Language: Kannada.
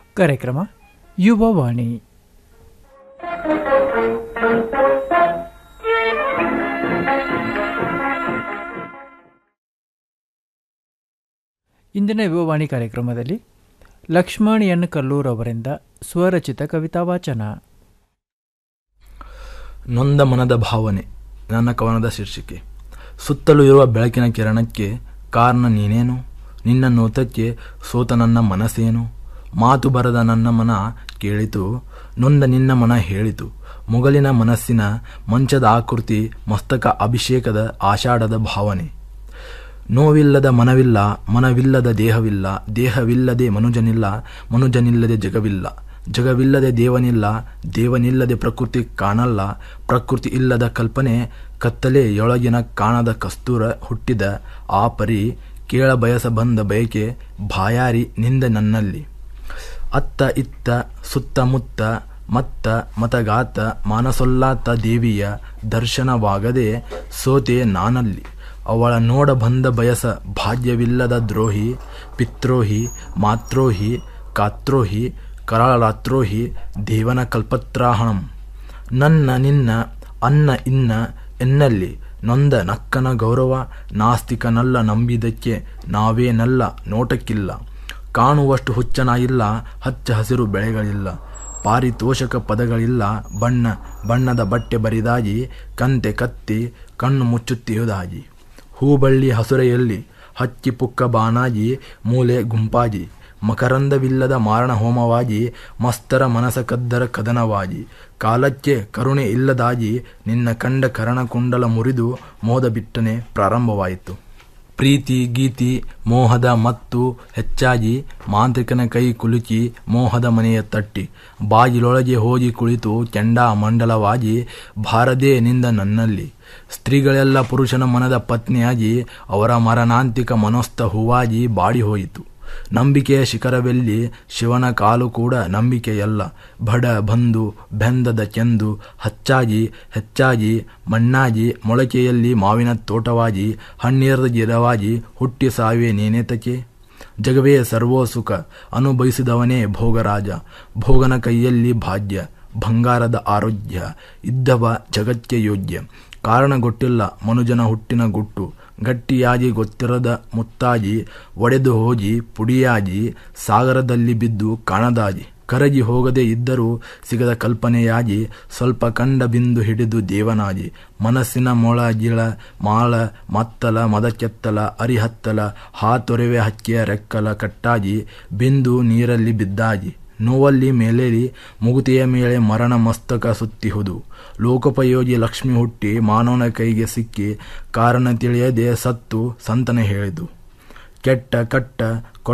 ಕಾರ್ಯಕ್ರಮ ಯುವವಾಣಿ ಇಂದಿನ ಯುವವಾಣಿ ಕಾರ್ಯಕ್ರಮದಲ್ಲಿ ಲಕ್ಷ್ಮಣ್ ಎನ್ ಕಲ್ಲೂರ್ ಅವರಿಂದ ಸ್ವರಚಿತ ಕವಿತಾ ವಾಚನ ನೊಂದ ಮನದ ಭಾವನೆ ನನ್ನ ಕವನದ ಶೀರ್ಷಿಕೆ ಸುತ್ತಲೂ ಇರುವ ಬೆಳಕಿನ ಕಿರಣಕ್ಕೆ ಕಾರಣ ನೀನೇನು ನಿನ್ನ ನೋತಕ್ಕೆ ಸೋತ ನನ್ನ ಮನಸ್ಸೇನು ಮಾತು ಬರದ ನನ್ನ ಮನ ಕೇಳಿತು ನೊಂದ ನಿನ್ನ ಮನ ಹೇಳಿತು ಮೊಗಲಿನ ಮನಸ್ಸಿನ ಮಂಚದ ಆಕೃತಿ ಮಸ್ತಕ ಅಭಿಷೇಕದ ಆಷಾಢದ ಭಾವನೆ ನೋವಿಲ್ಲದ ಮನವಿಲ್ಲ ಮನವಿಲ್ಲದ ದೇಹವಿಲ್ಲ ದೇಹವಿಲ್ಲದೆ ಮನುಜನಿಲ್ಲ ಮನುಜನಿಲ್ಲದೆ ಜಗವಿಲ್ಲ ಜಗವಿಲ್ಲದೆ ದೇವನಿಲ್ಲ ದೇವನಿಲ್ಲದೆ ಪ್ರಕೃತಿ ಕಾಣಲ್ಲ ಪ್ರಕೃತಿ ಇಲ್ಲದ ಕಲ್ಪನೆ ಕತ್ತಲೆಯೊಳಗಿನ ಕಾಣದ ಕಸ್ತೂರ ಹುಟ್ಟಿದ ಆ ಪರಿ ಕೇಳ ಬಯಸ ಬಂದ ಬಯಕೆ ಬಾಯಾರಿ ನಿಂದ ನನ್ನಲ್ಲಿ ಅತ್ತ ಇತ್ತ ಸುತ್ತಮುತ್ತ ಮತ್ತ ಮತಗಾತ ಮಾನಸೊಲ್ಲಾತ ದೇವಿಯ ದರ್ಶನವಾಗದೆ ಸೋತೆ ನಾನಲ್ಲಿ ಅವಳ ನೋಡ ಬಂದ ಬಯಸ ಭಾಗ್ಯವಿಲ್ಲದ ದ್ರೋಹಿ ಪಿತ್ರೋಹಿ ಮಾತ್ರೋಹಿ ಕಾತ್ರೋಹಿ ಕರಾಳಾತ್ರೋಹಿ ದೇವನ ಕಲ್ಪತ್ರಾಹಣಂ ನನ್ನ ನಿನ್ನ ಅನ್ನ ಇನ್ನ ಎನ್ನಲ್ಲಿ ನೊಂದ ನಕ್ಕನ ಗೌರವ ನಾಸ್ತಿಕನಲ್ಲ ನಂಬಿದಕ್ಕೆ ನಾವೇನಲ್ಲ ನೋಟಕ್ಕಿಲ್ಲ ಕಾಣುವಷ್ಟು ಹುಚ್ಚನಾಗಿಲ್ಲ ಹಚ್ಚ ಹಸಿರು ಬೆಳೆಗಳಿಲ್ಲ ಪಾರಿತೋಷಕ ಪದಗಳಿಲ್ಲ ಬಣ್ಣ ಬಣ್ಣದ ಬಟ್ಟೆ ಬರಿದಾಗಿ ಕಂತೆ ಕತ್ತಿ ಕಣ್ಣು ಮುಚ್ಚುತ್ತಿಯುವುದಾಗಿ ಹೂಬಳ್ಳಿ ಹಸುರೆಯಲ್ಲಿ ಹಕ್ಕಿ ಪುಕ್ಕ ಬಾನಾಗಿ ಮೂಲೆ ಗುಂಪಾಗಿ ಮಕರಂದವಿಲ್ಲದ ಮಾರಣ ಹೋಮವಾಗಿ ಮಸ್ತರ ಮನಸ ಕದ್ದರ ಕದನವಾಗಿ ಕಾಲಕ್ಕೆ ಕರುಣೆ ಇಲ್ಲದಾಗಿ ನಿನ್ನ ಕಂಡ ಕರಣಕುಂಡಲ ಮುರಿದು ಮೋದ ಬಿಟ್ಟನೆ ಪ್ರಾರಂಭವಾಯಿತು ಪ್ರೀತಿ ಗೀತಿ ಮೋಹದ ಮತ್ತು ಹೆಚ್ಚಾಗಿ ಮಾಂತ್ರಿಕನ ಕೈ ಕುಲುಕಿ ಮೋಹದ ಮನೆಯ ತಟ್ಟಿ ಬಾಗಿಲೊಳಗೆ ಹೋಗಿ ಕುಳಿತು ಕೆಂಡ ಮಂಡಲವಾಗಿ ಭಾರದೇ ನಿಂದ ನನ್ನಲ್ಲಿ ಸ್ತ್ರೀಗಳೆಲ್ಲ ಪುರುಷನ ಮನದ ಪತ್ನಿಯಾಗಿ ಅವರ ಮರಣಾಂತಿಕ ಮನೋಸ್ಥ ಹೂವಾಗಿ ಬಾಡಿ ಹೋಯಿತು ನಂಬಿಕೆಯ ಶಿಖರವೆಲ್ಲಿ ಶಿವನ ಕಾಲು ಕೂಡ ನಂಬಿಕೆಯಲ್ಲ ಬಡ ಬಂದು ಬೆಂದದ ಕೆಂದು ಹಚ್ಚಾಗಿ ಹೆಚ್ಚಾಗಿ ಮಣ್ಣಾಗಿ ಮೊಳಕೆಯಲ್ಲಿ ಮಾವಿನ ತೋಟವಾಗಿ ಹಣ್ಣೀರದ ಗಿಡವಾಗಿ ಹುಟ್ಟಿ ಸಾವೆ ನೀನೇತಕ್ಕೆ ಜಗವೇ ಸರ್ವೋ ಸುಖ ಅನುಭವಿಸಿದವನೇ ಭೋಗರಾಜ ಭೋಗನ ಕೈಯಲ್ಲಿ ಭಾಗ್ಯ ಬಂಗಾರದ ಆರೋಗ್ಯ ಇದ್ದವ ಜಗಕ್ಕೆ ಯೋಗ್ಯ ಕಾರಣ ಗೊತ್ತಿಲ್ಲ ಮನುಜನ ಹುಟ್ಟಿನ ಗುಟ್ಟು ಗಟ್ಟಿಯಾಗಿ ಗೊತ್ತಿರದ ಮುತ್ತಾಗಿ ಒಡೆದು ಹೋಗಿ ಪುಡಿಯಾಗಿ ಸಾಗರದಲ್ಲಿ ಬಿದ್ದು ಕಾಣದಾಗಿ ಕರಗಿ ಹೋಗದೆ ಇದ್ದರೂ ಸಿಗದ ಕಲ್ಪನೆಯಾಗಿ ಸ್ವಲ್ಪ ಕಂಡ ಬಿಂದು ಹಿಡಿದು ದೇವನಾಗಿ ಮನಸ್ಸಿನ ಮೊಳ ಗಿಳ ಮಾಳ ಮತ್ತಲ ಮದಕೆತ್ತಲ ಅರಿಹತ್ತಲ ಹಾತೊರೆವೆ ಹಕ್ಕಿಯ ರೆಕ್ಕಲ ಕಟ್ಟಾಗಿ ಬಿಂದು ನೀರಲ್ಲಿ ಬಿದ್ದಾಗಿ ನೋವಲ್ಲಿ ಮೇಲೇರಿ ಮುಗುತಿಯ ಮೇಲೆ ಮರಣ ಮಸ್ತಕ ಸುತ್ತಿಹುದು ಲೋಕೋಪಯೋಗಿ ಲಕ್ಷ್ಮಿ ಹುಟ್ಟಿ ಮಾನವನ ಕೈಗೆ ಸಿಕ್ಕಿ ಕಾರಣ ತಿಳಿಯದೆ ಸತ್ತು ಸಂತನ ಹೇಳಿದು ಕೆಟ್ಟ ಕಟ್ಟ